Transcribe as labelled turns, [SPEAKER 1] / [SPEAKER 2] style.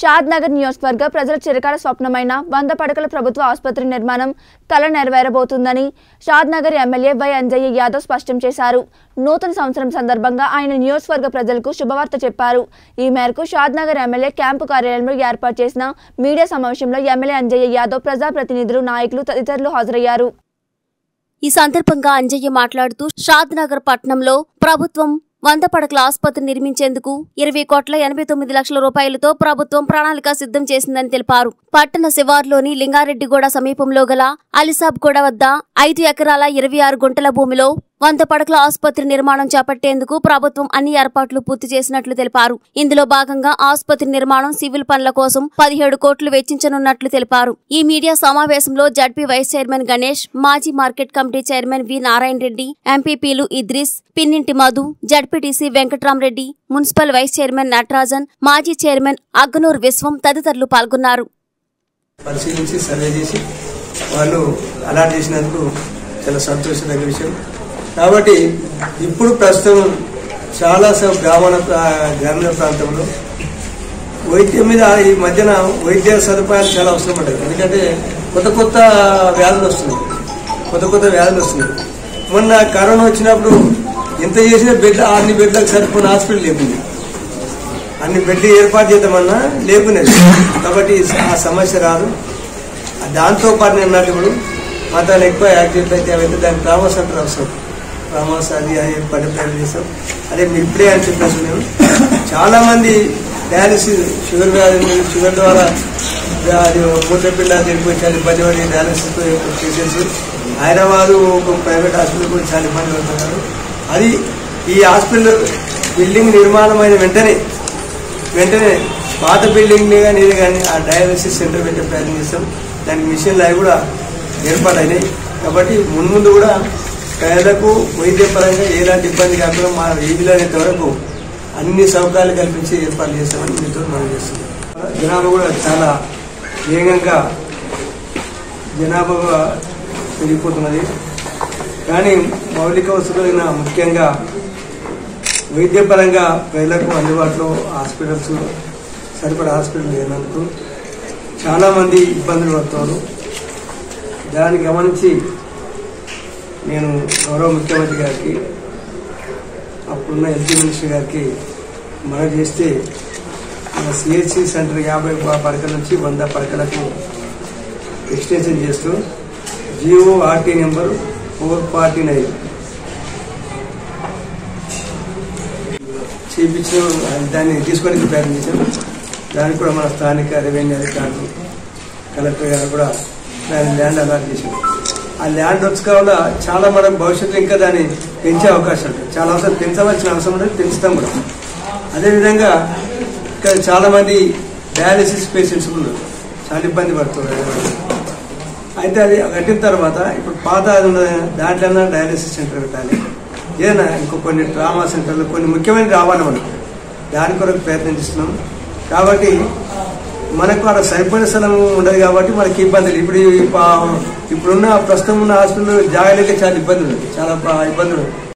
[SPEAKER 1] షాద్ నగర్ నియోజకవర్గ ప్రజల చిరకాల స్వప్నమైన వంద పడకల ప్రభుత్వ ఆసుపత్రి నిర్మాణం కల నెరవేరబోతుందని Shadnagar MLA Y Anjaiah Yadav స్పష్టం చేశారు నూతన సంవత్సరం సందర్భంగా ఆయన నియోజకవర్గ ప్రజలకు శుభవార్త చెప్పారు ఈ మేరకు షాద్ నగర్ ఎమ్మెల్యే క్యాంపు కార్యాలయంలో ఏర్పాటు చేసిన మీడియా సమావేశంలో ఎమ్మెల్యే అంజయ్య యాదవ్ ప్రజాప్రతినిధులు నాయకులు తదితరులు హాజరయ్యారు
[SPEAKER 2] ఈ సందర్భంగా అంజయ్య మాట్లాడుతూ షాద్ నగర్ పట్టణంలో ప్రభుత్వం వంద పడకల ఆసుపత్రి నిర్మించేందుకు ఇరవై కోట్ల ఎనభై తొమ్మిది లక్షల రూపాయలతో ప్రభుత్వం ప్రణాళిక సిద్ధం చేసిందని తెలిపారు పట్టణ శివార్లోని లింగారెడ్డిగూడ సమీపంలో గల అలిసాబ్గూడ వద్ద ఐదు ఎకరాల ఇరవై ఆరు గుంటల భూమిలో వంద పడకల ఆసుపత్రి నిర్మాణం చేపట్టేందుకు ప్రభుత్వం అన్ని ఏర్పాట్లు పూర్తి చేసినట్లు తెలిపారు ఇందులో భాగంగా ఆసుపత్రి నిర్మాణం సివిల్ పనుల కోసం పదిహేడు కోట్లు వెచ్చించనున్నట్లు తెలిపారు ఈ మీడియా సమావేశంలో జడ్పీ వైస్ చైర్మన్ గణేష్ మాజీ market committee chairman V Narayana Reddy ఎంపీపీలు Idris Pinninti Madhu ZPTC Venkatramreddy municipal vice chairman Natarajan మాజీ చైర్మన్ అగ్గనూర్ విశ్వం తదితరులు పాల్గొన్నారు
[SPEAKER 3] పరిశీలించి సర్వే చేసి వాళ్ళు అలాట్ చేసినందుకు చాలా సంతోషదగ్గ విషయం కాబట్టి ఇప్పుడు ప్రస్తుతం చాలా స- గ్రామాల ప్రా- గ్రామీణ ప్రాంతంలో వైద్యం మీద ఈ మధ్యన వైద్య సదుపాయాలు చాలా అవసరం పడ్డాయి ఎందుకంటే కొత్త కొత్త వ్యాధులు వస్తున్నాయి కొత్త కొత్త వ్యాధులు వస్తున్నాయి మొన్న కరోనా వచ్చినప్పుడు ఎంత చేసిన బెడ్ అన్ని బెడ్లకు సరిపోయిన హాస్పిటల్ లేకుంది అన్ని బెడ్లు ఏర్పాటు చేద్దామన్నా లేకునేది కాబట్టి ఆ సమస్య రాదు దాంతో పాటు నేను అన్నట్టు ఇప్పుడు మతాలు ఎక్కువ యాక్టివిటీ అయితే అవైతే దానికి ట్రామా సెంటర్ అవసరం ట్రామాస్ అది అది పడి ప్లాన్ చేస్తాం అదే మీరు ఇప్పుడే అని చెప్పేసి నేను చాలా మంది డయాలసిస్ షుగర్ వ్యాధి ఉంది, షుగర్ ద్వారా అది మూత్రపిండ చనిపోయి చాలా ఇబ్బంది పడి డయాలసిస్ పేషెంట్స్ హైదరాబాద్ ఒక ప్రైవేట్ హాస్పిటల్ కూడా చాలా ఇబ్బంది పడుతున్నారు అది ఈ హాస్పిటల్ బిల్డింగ్ నిర్మాణం అయిన వెంటనే వెంటనే పాత బిల్డింగ్ కానీ ఇది కానీ ఆ డయాలసిస్ సెంటర్ పెట్టే ప్రయత్నం చేస్తాం దానికి మిషన్లు అవి కూడా ఏర్పాటైనాయి కాబట్టి మున్ముందు కూడా పేదలకు వైద్యపరంగా ఎలాంటి ఇబ్బంది కాకుండా మా వీధిలోనేంత వరకు అన్ని సౌకర్యాలు కల్పించి ఏర్పాటు చేస్తామని మీతో మనం చేస్తున్నాం జనాభా కూడా చాలా వేగంగా జనాభా పెరిగిపోతున్నది కానీ మౌలిక వసతులైన ముఖ్యంగా వైద్యపరంగా ప్రజలకు అందుబాటులో హాస్పిటల్స్ సరిపడా హాస్పిటల్ లేనందుకు చాలామంది ఇబ్బందులు పడుతున్నారు దాన్ని గమనించి నేను గౌరవ ముఖ్యమంత్రి గారికి అప్పుడున్న హెల్త్ మినిస్టర్ గారికి మనం చేస్తే మన సిహెచ్సి సెంటర్ యాభై ప- పడకల నుంచి వంద పడకలకు ఎక్స్టెన్షన్ చేస్తూ GO RT number four forty nine చేయించిన దాన్ని తీసుకొని ప్రయత్నించాం దానికి కూడా మన స్థానిక రెవెన్యూ అధికారులు కలెక్టర్ గారు కూడా దాని ల్యాండ్ అలాట్ చేశారు ఆ ల్యాండ్ వచ్చి కావాల చాలా మనం భవిష్యత్తులో ఇంకా దాన్ని పెంచే అవకాశం ఉంటుంది చాలా అవసరం పెంచవలసిన అవసరం ఉంటుంది పెంచుతాం కూడా అదేవిధంగా ఇక్కడ చాలా మంది డయాలసిస్ పేషెంట్స్ ఉన్నారు చాలా ఇబ్బంది పడుతున్నారు అయితే అది కట్టిన తర్వాత ఇప్పుడు పాత అది ఉన్నది కదా, దాంట్లో డయాలసిస్ సెంటర్ పెట్టాలి ఏదైనా ఇంకో కొన్ని ట్రామా సెంటర్లు కొన్ని ముఖ్యమైన రావాలి మనకు దాని కొరకు ప్రయత్నం చేస్తున్నాం కాబట్టి మనకు అక్కడ సరిపోయిన స్థలం ఉండదు కాబట్టి మనకి ఇబ్బందులు ఇప్పుడు ఈ పా- ఇప్పుడున్న ప్రస్తుతం ఉన్న హాస్పిటల్ జాగాలకే చాలా ఇబ్బంది ఉంది చాలా బా- ఇబ్బందులు